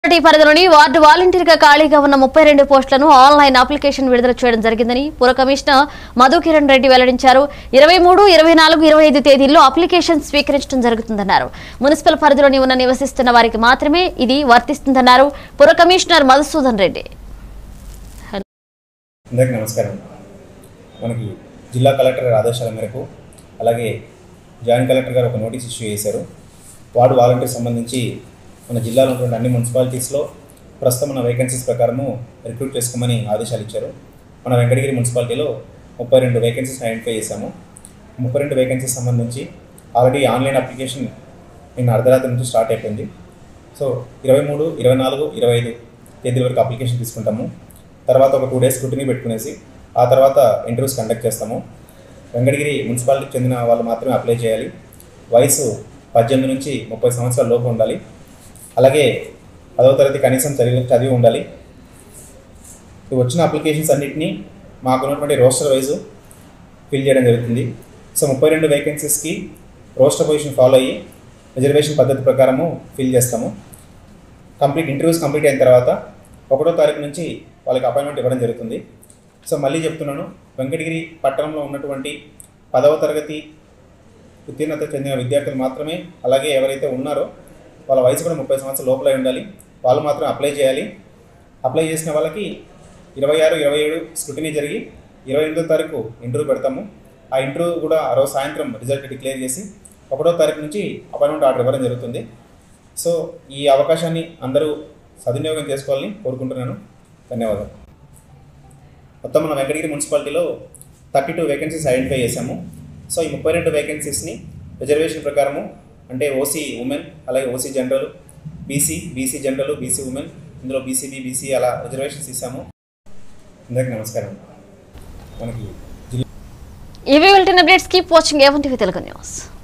municipality పరిధిలోని ward వాలంటీర్గా ఖాళీగా ఉన్న ముప్పై రెండు పోస్టులను ఆన్లైన్ అప్లికేషన్ విడుదల చేయడం జరిగిందని పుర కమిషనర్ మధు కిరణ్ రెడ్డి వెల్లడించారు ఇరవై మూడు ఇరవై నాలుగు ఇరవై ఐదు తేదీల్లో అప్లికేషన్ స్వీకరించడం జరుగుతుందన్నారు మున్సిపల్ పరిధిలోని ఉన్న నివసిస్తున్న వారికి మాత్రమే ఇది వర్తిస్తుందన్నారు పుర కమిషనర్ మధుసూదన్ రెడ్డి అందరికీ నమస్కారం మనకి జిల్లా కలెక్టర్ గారి ఆదేశాల మేరకు అలాగే జాయింట్ కలెక్టర్ గారు ఒక నోటీస్ ఇష్యూ చేశారు వార్డు వాలంటీర్ సంబంధించి మన జిల్లాలో ఉన్నటువంటి అన్ని మున్సిపాలిటీస్లో ప్రస్తుతం ఉన్న వేకెన్సీస్ ప్రకారము రిక్రూట్ చేసుకోమని ఆదేశాలు ఇచ్చారు మన వెంకటగిరి మున్సిపాలిటీలో ముప్పై రెండు వేకెన్సీస్ ఐడెంటిఫై చేశాము ముప్పై రెండు వేకెన్సీస్ సంబంధించి ఆల్రెడీ ఆన్లైన్ అప్లికేషన్ నిన్న అర్ధరాత్రి నుంచి స్టార్ట్ అయిపోయింది సో ఇరవై మూడు ఇరవై నాలుగు ఇరవై ఐదు తేదీల వరకు అప్లికేషన్ తీసుకుంటాము తర్వాత ఒక టూ డేస్ స్క్రూటినీ పెట్టుకునేసి ఆ తర్వాత ఇంటర్వ్యూస్ కండక్ట్ చేస్తాము వెంకటగిరి మున్సిపాలిటీకి చెందిన వాళ్ళు మాత్రమే అప్లై చేయాలి వయసు పద్దెనిమిది నుంచి ముప్పై సంవత్సరాల లోపు ఉండాలి అలాగే పదవ తరగతి కనీసం చదివి చదివి ఉండాలి ఈ వచ్చిన అప్లికేషన్స్ అన్నింటినీ మాకు ఉన్నటువంటి రోస్టర్ వైజు ఫిల్ చేయడం జరుగుతుంది సో ముప్పై రెండు వేకెన్సీస్కి రోస్టర్ పొజిషన్ ఫాలో అయ్యి రిజర్వేషన్ పద్ధతి ప్రకారము ఫిల్ చేస్తాము కంప్లీట్ ఇంటర్వ్యూస్ కంప్లీట్ అయిన తర్వాత ఒకటో తారీఖు నుంచి వాళ్ళకి అపాయింట్మెంట్ ఇవ్వడం జరుగుతుంది సో మళ్ళీ చెప్తున్నాను వెంకటగిరి పట్టణంలో ఉన్నటువంటి పదవ తరగతి ఉత్తీర్ణత చెందిన విద్యార్థులు మాత్రమే అలాగే ఎవరైతే ఉన్నారో వాళ్ళ వయసు కూడా ముప్పై సంవత్సరాల లోపలై ఉండాలి వాళ్ళు మాత్రం అప్లై చేయాలి అప్లై చేసిన వాళ్ళకి ఇరవై ఆరు ఇరవై ఏడు స్క్రూటినీ జరిగి ఇరవై ఎనిమిదో తారీఖు ఇంటర్వ్యూ పెడతాము ఆ ఇంటర్వ్యూ కూడా ఆ రోజు సాయంత్రం రిజల్ట్ డిక్లేర్ చేసి ఒకటో తారీఖు నుంచి అపాయింట్మెంట్ ఆర్డర్ ఇవ్వడం జరుగుతుంది సో ఈ అవకాశాన్ని అందరూ సద్వినియోగం చేసుకోవాలని కోరుకుంటున్నాను ధన్యవాదాలు మొత్తం మన వెంకటగిరి మున్సిపాలిటీలో థర్టీ టూ వేకెన్సీస్ ఐడెంటిఫై చేశాము సో ఈ ముప్పై రెండు వేకెన్సీస్ని రిజర్వేషన్ ప్రకారము అంటే ఓసీ ఉమెన్ అలాగే OC general BC BC general BC women ఇందులో బీసీబీ బీసీ అలా రిజర్వేషన్స్ ఇస్తాము అందరికీ నమస్కారం మనకి జిల్లా ఇవి వెళ్తున్న updates keep watching A one TV Telugu news